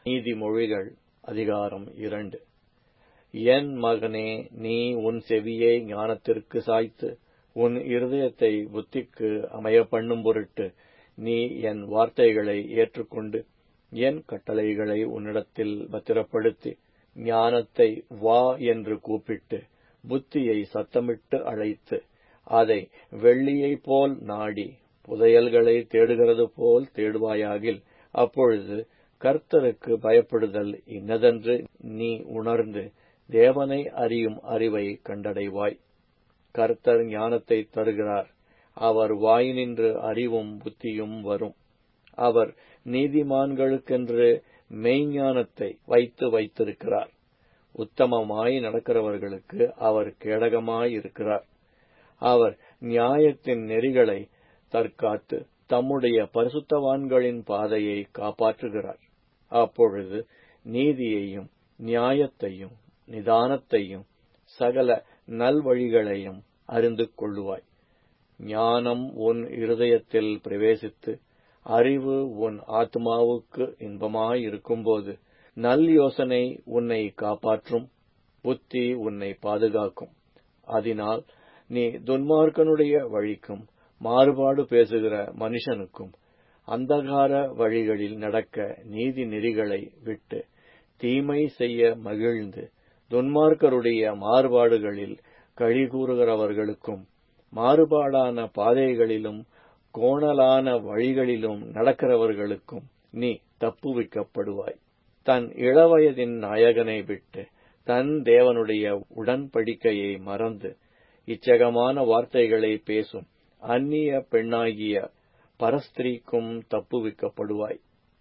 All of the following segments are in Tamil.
நீதிமொழிகள் அதிகாரம் இரண்டு என் மகனே நீ உன் செவியை ஞானத்திற்கு சாய்த்து உன் இருதயத்தை புத்திக்கு அமைய பண்ணும் பொருட்டு நீ என் வார்த்தைகளை ஏற்றுக்கொண்டு என் கட்டளைகளை உன்னிடத்தில் பத்திரப்படுத்தி ஞானத்தை வா என்று கூப்பிட்டு புத்தியை சத்தமிட்டு அழைத்து அதை வெள்ளியைப் போல் நாடி புதையல்களை தேடுகிறது போல் தேடுவாயாகில் அப்பொழுது கர்த்தருக்கு பயப்படுதல் இன்னதென்று நீ உணர்ந்து தேவனை அறியும் அறிவை கண்டடைவாய் கர்த்தர் ஞானத்தை தருகிறார் அவர் வாயினின்று அறிவும் புத்தியும் வரும் அவர் நீதிமான்களுக்கென்று மெய்ஞானத்தை வைத்து வைத்திருக்கிறார் உத்தமமாய் நடக்கிறவர்களுக்கு அவர் கேடகமாய் இருக்கிறார் அவர் நியாயத்தின் நெறிகளை தற்காத்து தம்முடைய பரிசுத்தவான்களின் பாதையை காப்பாற்றுகிறார் அப்பொழுது நீதியையும் நியாயத்தையும் நிதானத்தையும் சகல நல்வழிகளையும் அறிந்து கொள்ளுவாய் ஞானம் உன் இருதயத்தில் பிரவேசித்து அறிவு உன் ஆத்மாவுக்கு இன்பமாயிருக்கும்போது நல் யோசனை உன்னை காப்பாற்றும் புத்தி உன்னை பாதுகாக்கும் அதனால் நீ துன்மார்க்கனுடைய வழிக்கும் மாறுபாடு பேசுகிற மனுஷனுக்கும் அந்தகார வழிகளில் நடக்க நீதி நெறிகளை விட்டு தீமை செய்ய மகிழ்ந்து துன்மார்க்கருடைய மாறுபாடுகளில் கழிகூறுகிறவர்களுக்கும் மாறுபாடான பாதைகளிலும் கோணலான வழிகளிலும் நடக்கிறவர்களுக்கும் நீ தப்புவிக்கப்படுவாய் தன் இளவயதின் நாயகனை விட்டு தன் தேவனுடைய உடன்படிக்கையை மறந்து இச்சகமான வார்த்தைகளை பேசும் அந்நிய பெண்ணாகிய பரஸ்திரீக்கும் தப்புவிக்கப்படுவாய்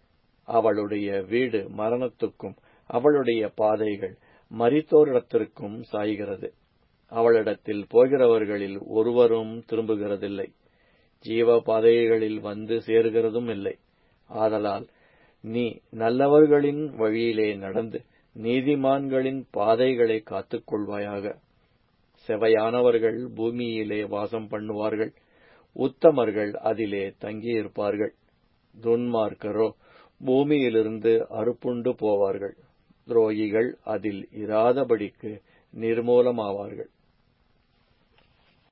அவளுடைய வீடு மரணத்துக்கும் அவளுடைய பாதைகள் மரித்தோரிடத்திற்கும் சாய்கிறது அவளிடத்தில் போகிறவர்களில் ஒருவரும் திரும்புகிறதில்லை ஜீவ பாதைகளில் வந்து சேருகிறதும் இல்லை ஆதலால் நீ நல்லவர்களின் வழியிலே நடந்து நீதிமான்களின் பாதைகளை காத்துக் கொள்வாயாக செவையானவர்கள் பூமியிலே வாசம் பண்ணுவார்கள் உத்தமர்கள் அதிலே தங்கியிருப்பார்கள் துன்மார்க்கரோ பூமியிலிருந்து அறுப்புண்டு போவார்கள் துரோகிகள் அதில் இராதபடிக்கு நிர்மூலமாவார்கள்